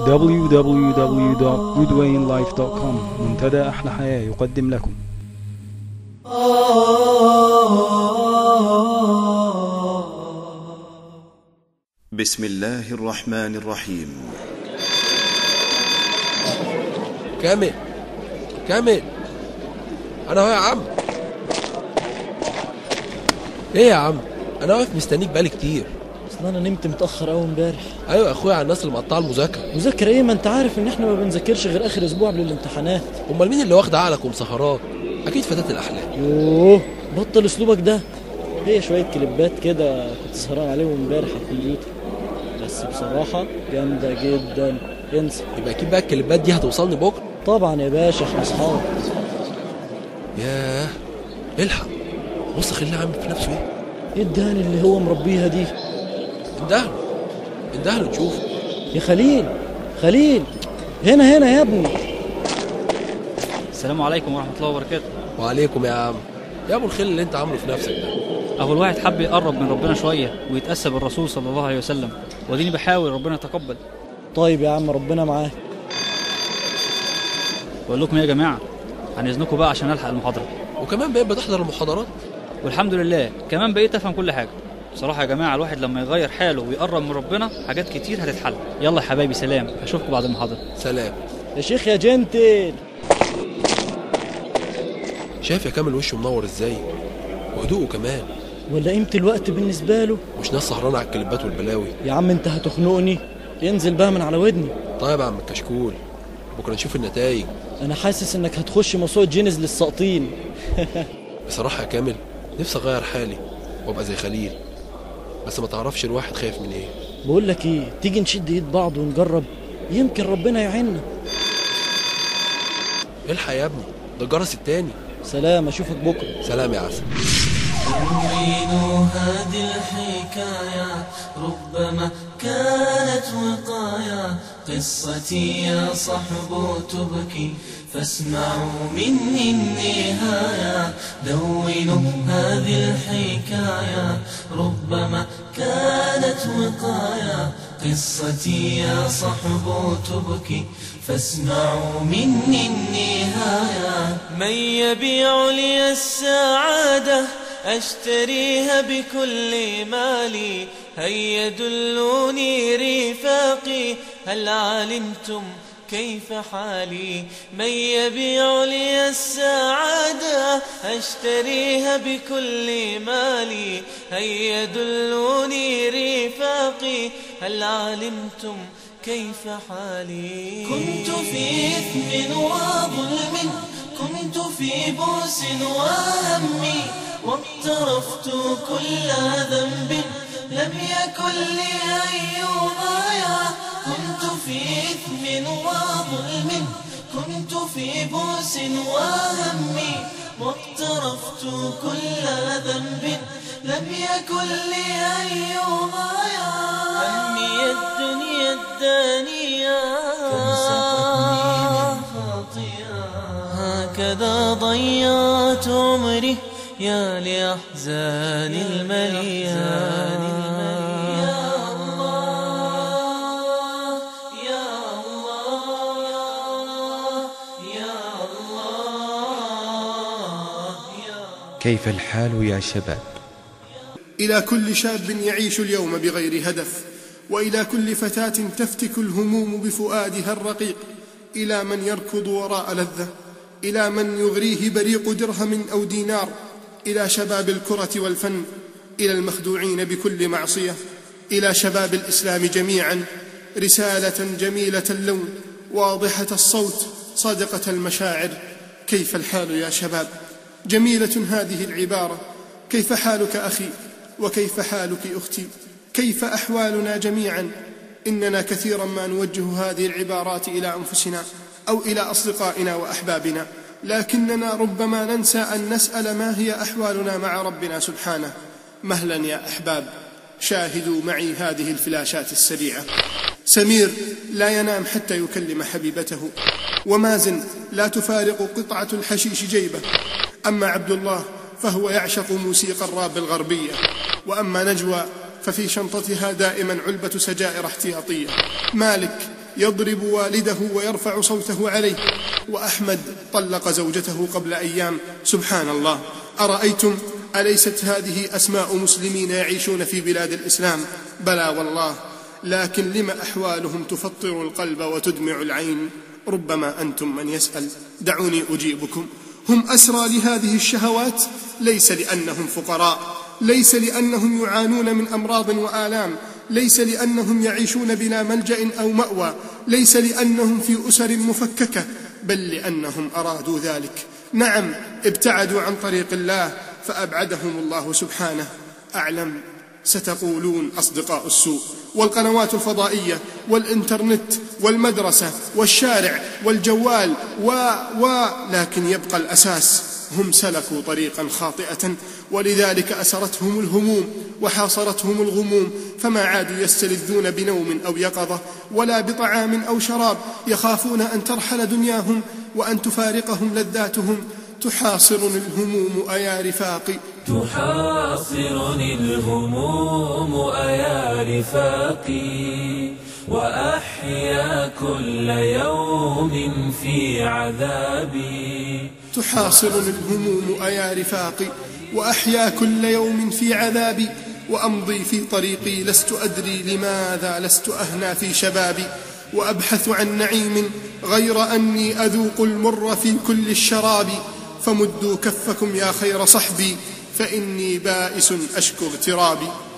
www.goodwayinlife.com منتدى أحلى حياة يقدم لكم بسم الله الرحمن الرحيم كامل كامل انا اهو يا عم ايه يا عم انا واقف مستنيك بقالي كتير اصل انا نمت متاخر قوي امبارح ايوه يا اخويا على الناس اللي مقطعه المذاكره مذاكره ايه ما انت عارف ان احنا ما بنذاكرش غير اخر اسبوع قبل الامتحانات امال مين اللي واخد عقلك ومسهرات اكيد فتاه الاحلام يوه بطل اسلوبك ده هي شويه كليبات كده كنت سهران عليهم امبارح على الكمبيوتر بس بصراحه جامده جدا انسى يبقى اكيد بقى الكليبات دي هتوصلني بكره طبعا يا باشا احنا اصحاب ياه الحق بص خليه عامل في نفسه ايه ايه الدهن اللي هو مربيها دي اندهله اندهله تشوف يا خليل خليل هنا هنا يا ابني السلام عليكم ورحمة الله وبركاته وعليكم يا عم يا ابو الخيل اللي انت عامله في نفسك ده أهو الواحد حب يقرب من ربنا شوية ويتأسى بالرسول صلى الله عليه وسلم وديني بحاول ربنا يتقبل طيب يا عم ربنا معاك بقول لكم إيه يا جماعة عن إذنكم بقى عشان ألحق المحاضرة وكمان بقيت بتحضر المحاضرات والحمد لله كمان بقيت أفهم كل حاجة بصراحة يا جماعة الواحد لما يغير حاله ويقرب من ربنا حاجات كتير هتتحل يلا يا حبايبي سلام أشوفكم بعد المحاضرة سلام يا شيخ يا جنتل شايف يا كامل وشه منور ازاي وهدوءه كمان ولا قيمة الوقت بالنسبة له مش ناس سهرانه على الكليبات والبلاوي يا عم انت هتخنقني انزل بقى من على ودني طيب يا عم الكشكول بكره نشوف النتائج انا حاسس انك هتخش موسوعة جينيز للساقطين بصراحه يا كامل نفسي اغير حالي وابقى زي خليل بس ما تعرفش الواحد خايف من ايه بقول لك ايه تيجي نشد ايد بعض ونجرب يمكن ربنا يعيننا الحق يا ابني ده الجرس التاني سلام اشوفك بكره سلام يا عسل تنوين هذه الحكاية ربما كانت وقاية قصتي يا صحب تبكي فاسمعوا مني النهاية دونوا هذه الحكاية ربما كانت وقاية قصتي يا صحب تبكي فاسمعوا مني النهاية من يبيع لي السعادة أشتريها بكل مالي هيا دلوني رفاقي هل علمتم كيف حالي من يبيع لي السعادة أشتريها بكل مالي هيا دلوني رفاقي هل علمتم كيف حالي كنت في إثم وظلم كنت في بؤس وهم واقترفت كل ذنب لم يكن لي أي غاية كنت في إثم وظلم كنت في بؤس وهم واقترفت كل ذنب لم يكن لي أي غاية همي الدنيا الدانية هكذا ضيعت عمري يا لأحزان المليا يا الله يا الله يا الله يا كيف الحال يا شباب إلى كل شاب يعيش اليوم بغير هدف وإلى كل فتاة تفتك الهموم بفؤادها الرقيق إلى من يركض وراء لذة إلى من يغريه بريق درهم أو دينار إلى شباب الكرة والفن إلى المخدوعين بكل معصية إلى شباب الإسلام جميعا رسالة جميلة اللون واضحة الصوت صادقة المشاعر كيف الحال يا شباب جميلة هذه العبارة كيف حالك أخي وكيف حالك أختي كيف أحوالنا جميعا إننا كثيرا ما نوجه هذه العبارات إلى أنفسنا أو إلى أصدقائنا وأحبابنا لكننا ربما ننسى أن نسأل ما هي أحوالنا مع ربنا سبحانه مهلا يا أحباب شاهدوا معي هذه الفلاشات السريعة سمير لا ينام حتى يكلم حبيبته ومازن لا تفارق قطعة الحشيش جيبه أما عبد الله فهو يعشق موسيقى الراب الغربية وأما نجوى ففي شنطتها دائما علبة سجائر احتياطية مالك يضرب والده ويرفع صوته عليه وأحمد طلق زوجته قبل أيام سبحان الله أرأيتم أليست هذه أسماء مسلمين يعيشون في بلاد الإسلام بلى والله لكن لم أحوالهم تفطر القلب وتدمع العين ربما أنتم من يسأل دعوني أجيبكم هم أسرى لهذه الشهوات ليس لأنهم فقراء ليس لأنهم يعانون من أمراض وآلام ليس لأنهم يعيشون بلا ملجأ أو مأوى ليس لأنهم في أسر مفككة بل لأنهم أرادوا ذلك نعم ابتعدوا عن طريق الله فأبعدهم الله سبحانه أعلم ستقولون أصدقاء السوء والقنوات الفضائية والإنترنت والمدرسة والشارع والجوال و و لكن يبقى الأساس هم سلكوا طريقا خاطئة ولذلك أسرتهم الهموم وحاصرتهم الغموم فما عادوا يستلذون بنوم أو يقظة ولا بطعام أو شراب يخافون أن ترحل دنياهم وأن تفارقهم لذاتهم تحاصرني الهموم أيا رفاقي تحاصرني الهموم أيا رفاقي وأحيا كل يوم في عذابي تحاصرني الهموم أيا رفاقي وأحيا كل يوم في عذابي وأمضي في طريقي لست أدري لماذا لست أهنى في شبابي وأبحث عن نعيم غير أني أذوق المر في كل الشراب فمدوا كفكم يا خير صحبي فإني بائس أشكو اغترابي